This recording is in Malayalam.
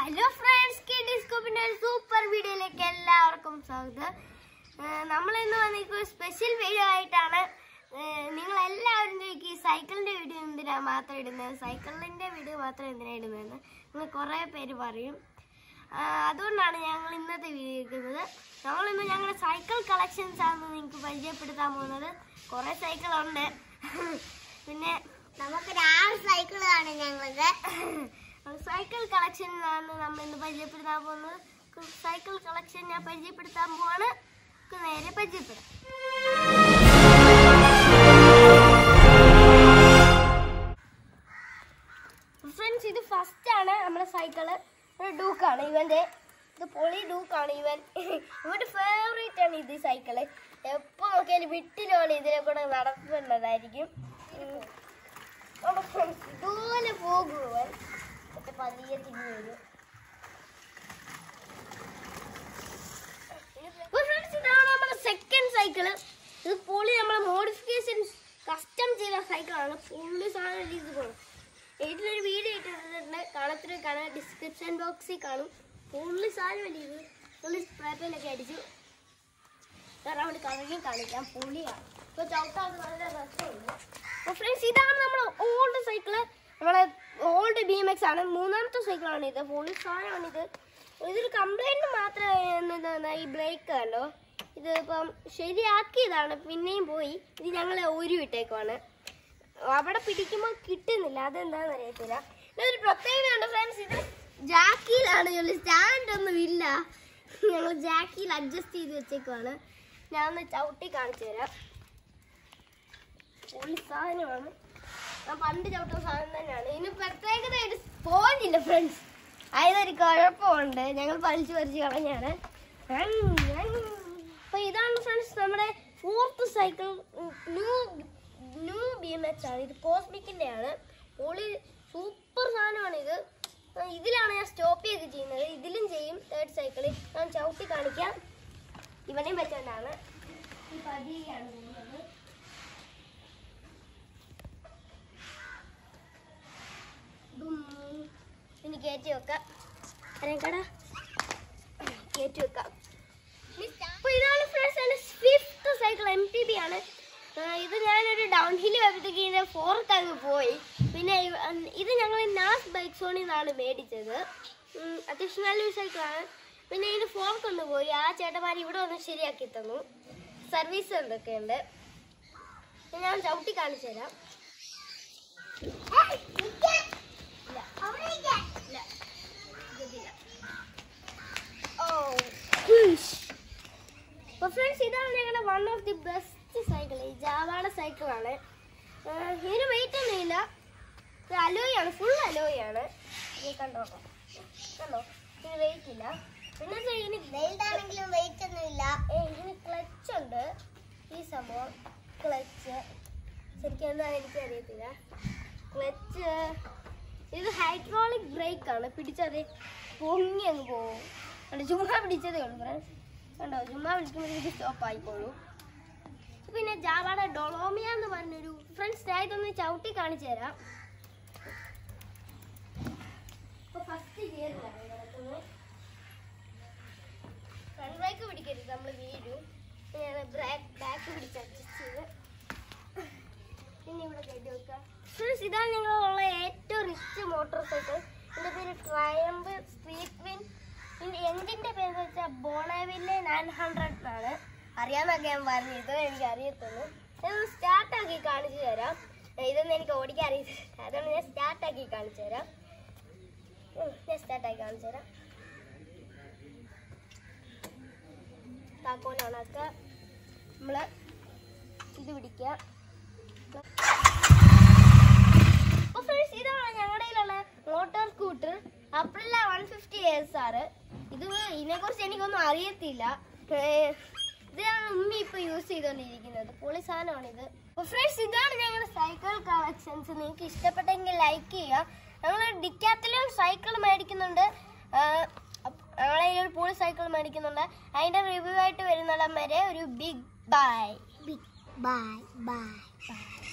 ഹലോ ഫ്രണ്ട്സ് കെ ഡിസ്കോപ്പിന്റെ ഒരു സൂപ്പർ വീഡിയോയിലേക്ക് എല്ലാവർക്കും സ്വാഗതം നമ്മൾ ഇന്ന് വന്നിരിക്കുന്ന സ്പെഷ്യൽ വീഡിയോ ആയിട്ടാണ് നിങ്ങൾ എല്ലാവരും ചോദിക്കും ഈ സൈക്കിളിന്റെ വീഡിയോ എന്തിനാ മാത്രം ഇടുന്നത് സൈക്കിളിന്റെ വീഡിയോ മാത്രം എന്തിനാ ഇടുന്നതെന്ന് നിങ്ങൾ കുറേ പേര് പറയും ആ, അതുകൊണ്ടാണ് ഞങ്ങൾ ഇന്നത്തെ വീഡിയോ എടുക്കുന്നത് നമ്മൾ ഇന്ന് ഞങ്ങളുടെ സൈക്കിൾ കളക്ഷൻസ് ആണ് നിങ്ങൾക്ക് പരിചയപ്പെടുത്താൻ പോകുന്നത് കുറേ സൈക്കിളുണ്ട് പിന്നെ നമുക്കൊരു ആറ് സൈക്കിളാണ് ഞങ്ങളത് സൈക്കിൾ കളക്ഷനിലാണ് നമ്മൾ ഇന്ന് പരിചയപ്പെടുത്താൻ പോകുന്നത് സൈക്കിൾ കളക്ഷൻ ഞാൻ പരിചയപ്പെടുത്താൻ പോവാണ് നമുക്ക് നേരെ പരിചയപ്പെടാം ഫ്രണ്ട്സ് ഇത് ഫസ്റ്റ് ആണ് നമ്മുടെ സൈക്കിള് ഒരു ഡൂക്കാണ് ഇവന്റെ ഇത് പൊളി ഡൂക്കാണ് ഇവൻ ഇവന്റെ ഫേവറേറ്റ് ആണ് ഇത് സൈക്കിള് എപ്പോ നോക്കിയാലും വിട്ടിലോളി ഇതിനെ കൂടെ നടത്തുന്നതായിരിക്കും ഉം. നമ്മുടെ ഫ്രണ്ട്സ് ഇതുപോലെ പോകും ഇവൻ എന്നിട്ട് പതിയെ തിരിഞ്ഞു വരും അപ്പോൾ friends, ഇതാണ് നമ്മുടെ സെക്കൻഡ് സൈക്കിള് ഇത് പൊളി നമ്മളെ മോഡിഫിക്കേഷൻ കസ്റ്റം ചെയ്ത സൈക്കിളാണ് പുള്ളി സാധനം ഇത് പോകും ഇതിലൊരു വീഡിയോ ഇട്ടിട്ടുണ്ട് കാണത്തിന് കാണാൻ ഡിസ്ക്രിപ്ഷൻ ബോക്സിൽ കാണും പുള്ളി സാധനം വലിയ ഇത് പുള്ളി സ്പ്രേ പെയിനൊക്കെ അടിച്ചു റൗണ്ട് കറങ്ങി കാണിക്കാം പുള്ളിയാണ് ഇപ്പോൾ ചവിട്ടാൻ നല്ല രസമുണ്ട് അപ്പോൾ ഫ്രണ്ട്സ് ഇതാണ് നമ്മുടെ ഓൾഡ് സൈക്കിള് നമ്മളെ ഓൾഡ് ബി എം എക്സ് ആണ് മൂന്നാമത്തെ സൈക്കിളാണ് ഇത് പുള്ളി സാധനമാണ് ഇത് ഇതൊരു കംപ്ലൈൻറ്റ് മാത്രമേ ഈ ബ്രേക്ക് കണ്ടോ ഇത് ഇപ്പം ശരിയാക്കിയതാണ് പിന്നെയും പോയി ഇത് ഞങ്ങൾ ഒരു വിട്ടേക്കുവാണ് അവിടെ പിടിക്കുമ്പോൾ കിട്ടുന്നില്ല അതെന്താണെന്ന് അറിയത്തില്ല ഇതൊരു പ്രത്യേകത ഉണ്ട് ഫ്രണ്ട്സ് ഇത് ജാക്കിയിലാണ് സ്റ്റാൻഡ് ഒന്നും ഇല്ല ഞങ്ങൾ ജാക്കിയിൽ അഡ്ജസ്റ്റ് ചെയ്ത് വെച്ചേക്കുവാണ് ഞാൻ ഒന്ന് ചവിട്ടി കാണിച്ചു തരാം പൊളി സാധനമാണ് ഞാൻ പണ്ട് ചവിട്ടുന്ന സാധനം തന്നെയാണ് ഇതിന് പ്രത്യേകത ഒരു സ്പോഞ്ചില്ല ഫ്രണ്ട്സ് അതിനൊരു കുഴപ്പമുണ്ട് ഞങ്ങൾ പലിച്ചു പറിച്ച് കളഞ്ഞാണ് അപ്പൊ ഇതാണ് ഫ്രണ്ട്സ് നമ്മുടെ fourth cycle new new B M X ആണ് ഇത് കോസ്മിക്കിന്റെ ആണ് പൊളി സൂപ്പർ സാധനമാണ് ഇത് ആ, ഇതിലാണ് ഞാൻ സ്റ്റോപ്പ് ചെയ്ത് ചെയ്യുന്നത് ഇതിലും ചെയ്യും തേർഡ് സൈക്കിളിൽ ഞാൻ ചവിട്ടി കാണിക്കാം ഇവനെയും വെച്ചോണ്ടാണ് ഈ പതിയാണ് ചെയ്യുന്നത് ഡും. ഇനി കയറ്റി വെക്കാം അരക്കട കയറ്റി വെക്കാം അപ്പൊ ഇതാണ് ഫ്രണ്ട്സ് എൻ്റെ fifth cycle M T B ആണ് ആ, ഇത് ഞാനൊരു ഡൗൺ ഹിൽ വരുമ്പോഴത്തേക്ക് ഇതിൻ്റെ ഫോർത്ത് അങ്ങ് പോയി പിന്നെ ഇവ- ഉം, ഇത് ഞങ്ങൾ നാസ് ബൈക്ക് സോണിൽ നിന്നാണ് മേടിച്ചത് ഉം, അത്യാവശ്യം നല്ലൊരു സൈക്കിളാണ് പിന്നെ ഇതിന് ഫോർക്ക് ഒന്ന് പോയി ആ ചേട്ടന്മാർ ഇവിടെ വന്ന് ശരിയാക്കി തന്നു സർവീസ് എന്തൊക്കെ ഉണ്ട് ഞാൻ ചവിട്ടി കാണിച്ചു തരാം ഇല്ല. ഇല്ല. ഇതില്ല. ഓ അപ്പോൾ ഫ്രണ്ട്സ് ഇതാണ് ഞങ്ങളുടെ one of the best cycle ഈ ജാവാടെ സൈക്കിളാണ് ഇതിന് വെയിറ്റ് ഒന്നും ഇല്ല ഇത് അലോയ് ആണ് ഫുൾ അലോയ് ആണ് ഇത് കണ്ടോ കണ്ടോ ഇതിന് വെയിറ്റ് ഇല്ല പിന്നെ ഇത് ഇതിന് വലുതാണെങ്കിലും വെയിറ്റ് ഒന്നും ഇല്ല ഏ, ഇതിന് ക്ലച്ച് ഉണ്ട് ഈ സംഭവം ക്ലച്ച് ശരിക്കും എന്താണെന്ന് എനിക്ക് അറിയത്തില്ല ക്ലച്ച് ഇത് ഹൈഡ്രോളിക് ബ്രേക്ക് ആണ് പിടിച്ചത് പൊങ്ങി അങ്ങ് പോകും കണ്ടോ ചുമ്മാ പിടിച്ചതേ ഉള്ളൂ ഫ്രണ്ട്സ് കണ്ടോ ചുമ്മാ പിടിക്കുമ്പോഴേക്ക് സ്റ്റോപ്പ് ആയിക്കോളൂ പിന്നെ ജാവാടെ ഡൊളോമിയ എന്ന് പറഞ്ഞൊരു ഫ്രണ്ട്സ് ഞാൻ ഇതൊന്ന് ചവിട്ടി കാണിച്ചു തരാം ഫസ്റ്റ് ഗിയറിലാണ് കിടക്കുന്നത് ഫ്രണ്ട് ബ്രേക്ക് പിടിക്കരുത് നമ്മൾ വീഴും ഞാൻ ബ്രേക്ക് ബാക്ക് പിടിച്ച് അഡ്ജസ്റ്റ് ചെയ്ത് പിന്നെ ഇവിടെ കയറ്റി വെക്കാം ഫ്രണ്ട്സ് ഇതാണ് ഞങ്ങളുള്ള ഏറ്റവും റിച്ച് മോട്ടോർ സൈക്കിൾ ഇതിൻ്റെ പേര് ട്രയംബ് സ്ട്രീറ്റ് വിൻ ഇതിൻ്റെ എഞ്ചിൻ്റെ പേര് വെച്ചാൽ ബോണവില്ലെ നയൻ ഹൺഡ്രഡ് എന്നാണ് അറിയാമെന്നൊക്കെ ഞാൻ പറഞ്ഞു ഇത് എനിക്ക് അറിയത്തുള്ളൂ ഞാൻ സ്റ്റാർട്ടാക്കി കാണിച്ചു തരാം ഇതൊന്നും എനിക്ക് ഓടിക്കാൻ അറിയത്തില്ല അതുകൊണ്ട് ഞാൻ സ്റ്റാർട്ടാക്കി കാണിച്ചു തരാം ഉം, ഞാൻ സ്റ്റാർട്ടാക്കി കാണിച്ചു തരാം താക്കോൽ ഓണാക്കുക നമ്മൾ ഇത് പിടിക്കുക അപ്പോൾ ഫ്രണ്ട്സ് ഇതാണ് ഞങ്ങളുടെ കയ്യിലുള്ള motor scooter Aprilia one fifty S ആറ് ഇത് ഇതിനെക്കുറിച്ച് എനിക്കൊന്നും അറിയത്തില്ല ഏഹ് ഇതാണ് ഉമ്മി ഇപ്പോൾ യൂസ് ചെയ്തുകൊണ്ടിരിക്കുന്നത് പൊളി സാധനമാണിത് അപ്പോൾ ഫ്രണ്ട്സ് ഇതാണ് ഞങ്ങളുടെ സൈക്കിൾ കളക്ഷൻസ് നിങ്ങൾക്ക് ഇഷ്ടപ്പെട്ടെങ്കിൽ ലൈക്ക് ചെയ്യുക ഞങ്ങൾ ഡിക്കാത്തിലും സൈക്കിൾ മേടിക്കുന്നുണ്ട് ആഹ് അപ്പ് ഞങ്ങളെ ഒരു പൊളി സൈക്കിൾ മേടിക്കുന്നുണ്ട് അതിൻ്റെ റിവ്യൂ ആയിട്ട് വരുന്നിടം വരെ ഒരു big bye bye bye by